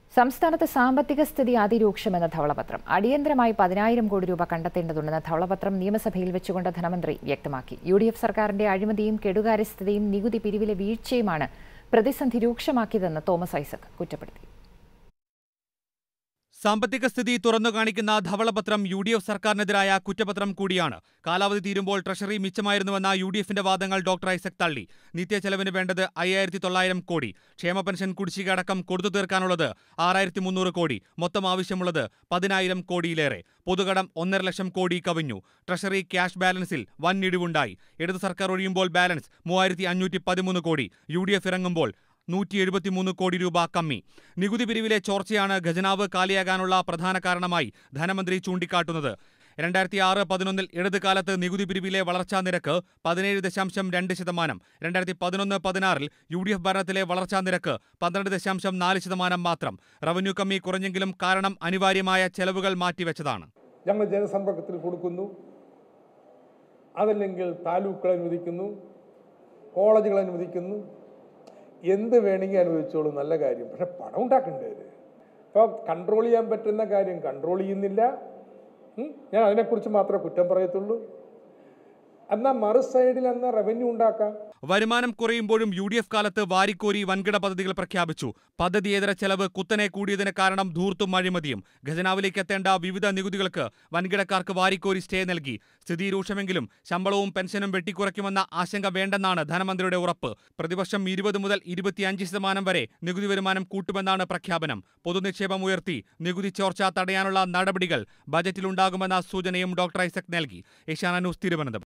സംസ്ഥാനത്ത് സാമ്പത്തിക സ്ഥിതി അതിരൂക്ഷമെന്ന ധവളപത്രം അടിയന്തരമായി പതിനായിരം കോടി രൂപ കണ്ടെത്തേണ്ടതുണ്ടെന്ന ധവളപത്രം നിയമസഭയിൽ വെച്ചുകൊണ്ട് ധനമന്ത്രി വ്യക്തമാക്കി യു ഡി എഫ് സർക്കാരിന്റെ അഴിമതിയും കെടുകാര്യസ്ഥതയും നികുതി പിരിവിലെ വീഴ്ചയുമാണ് പ്രതിസന്ധി രൂക്ഷമാക്കിയതെന്ന് തോമസ് ഐസക് കുറ്റപ്പെടുത്തി സാമ്പത്തിക സ്ഥിതി തുറന്നു കാണിക്കുന്ന ധവളപത്രം യു ഡി എഫ് സർക്കാരിനെതിരായ കുറ്റപത്രം കൂടിയാണ് കാലാവധി തീരുമ്പോൾ ട്രഷറി മിച്ചമായിരുന്നുവെന്ന യു ഡി എഫിന്റെ വാദങ്ങൾ ഡോക്ടർ ഐസക് തള്ളി നിത്യച്ചെലവിന് വേണ്ടത് അയ്യായിരത്തി തൊള്ളായിരം കോടി ക്ഷേമ പെൻഷൻ കുടിശ്ശിക അടക്കം കൊടുത്തു തീർക്കാനുള്ളത് ആറായിരത്തി മുന്നൂറ് കോടി മൊത്തം ആവശ്യമുള്ളത് പതിനായിരം കോടിയിലേറെ പൊതുകടം ഒന്നര ലക്ഷം കോടി കവിഞ്ഞു ട്രഷറി ക്യാഷ് ബാലൻസിൽ വൻ ഇടിവുണ്ടായി ഇടതു സർക്കാർ ഒഴിയുമ്പോൾ ബാലൻസ് മൂവായിരത്തി അഞ്ഞൂറ്റി പതിമൂന്ന് കോടി യു ഡി എഫ് ഇറങ്ങുമ്പോൾ നൂറ്റി എഴുപത്തിമൂന്ന് കോടി രൂപ കമ്മി നികുതി പിരിവിലെ ചോർച്ചയാണ് ഖജനാവ് കാലിയാകാനുള്ള പ്രധാന കാരണമായി ധനമന്ത്രി ചൂണ്ടിക്കാട്ടുന്നത് രണ്ടായിരത്തി ആറ് പതിനൊന്നിൽ ഇടത് കാലത്ത് നികുതി പിരിവിലെ വളർച്ചാ നിരക്ക് പതിനേഴ് ദശാംശം രണ്ട് ശതമാനം രണ്ടായിരത്തി പതിനൊന്ന് പതിനാറിൽ യു ഡി എഫ് ഭരണത്തിലെ വളർച്ചാ നിരക്ക് പന്ത്രണ്ട് ദശാംശം നാല് ശതമാനം മാത്രം റവന്യൂ കമ്മി കുറഞ്ഞെങ്കിലും കാരണം അനിവാര്യമായ ചെലവുകൾ മാറ്റിവെച്ചതാണ് ഞങ്ങൾ ജനസമ്പർക്കത്തിൽ കൊടുക്കുന്നു അതല്ലെങ്കിൽ താലൂക്കുകൾ അനുവദിക്കുന്നു കോളേജുകൾ അനുവദിക്കുന്നു എന്ത് വേണമെങ്കിൽ അനുവദിച്ചോളൂ നല്ല കാര്യം പക്ഷെ പണം ഉണ്ടാക്കണ്ടേ ഇത് ഇപ്പോൾ കൺട്രോൾ ചെയ്യാൻ പറ്റുന്ന കാര്യം കൺട്രോൾ ചെയ്യുന്നില്ല ഉം? ഞാൻ അതിനെക്കുറിച്ച് മാത്രമേ കുറ്റം പറയത്തുള്ളൂ എന്നാൽ മറു സൈഡിൽ എന്നാൽ റവന്യൂ ഉണ്ടാക്കാം വരുമാനം കുറയുമ്പോഴും യു ഡി എഫ് കാലത്ത് വാരിക്കോരി വൻകിട പദ്ധതികൾ പ്രഖ്യാപിച്ചു പദ്ധതിയേതര ചെലവ് കുത്തനെ കൂടിയതിന് കാരണം ധൂർത്തും അഴിമതിയും ഖജനാവിലേക്ക് എത്തേണ്ട വിവിധ നികുതികൾക്ക് വൻകിടക്കാർക്ക് വാരിക്കോരി സ്റ്റേ നൽകി സ്ഥിതി രൂക്ഷമെങ്കിലും ശമ്പളവും പെൻഷനും വെട്ടിക്കുറയ്ക്കുമെന്ന ആശങ്ക വേണ്ടെന്നാണ് ധനമന്ത്രിയുടെ ഉറപ്പ് പ്രതിവർഷം ഇരുപത് മുതൽ ഇരുപത്തിയഞ്ച് ശതമാനം വരെ നികുതി വരുമാനം കൂട്ടുമെന്നാണ് പ്രഖ്യാപനം പൊതുനിക്ഷേപം ഉയർത്തി നികുതി ചോർച്ച തടയാനുള്ള നടപടികൾ ബജറ്റിലുണ്ടാകുമെന്ന സൂചനയും ഡോക്ടർ ഐസക് നൽകി ഏഷ്യാന ന്യൂസ് തിരുവനന്തപുരം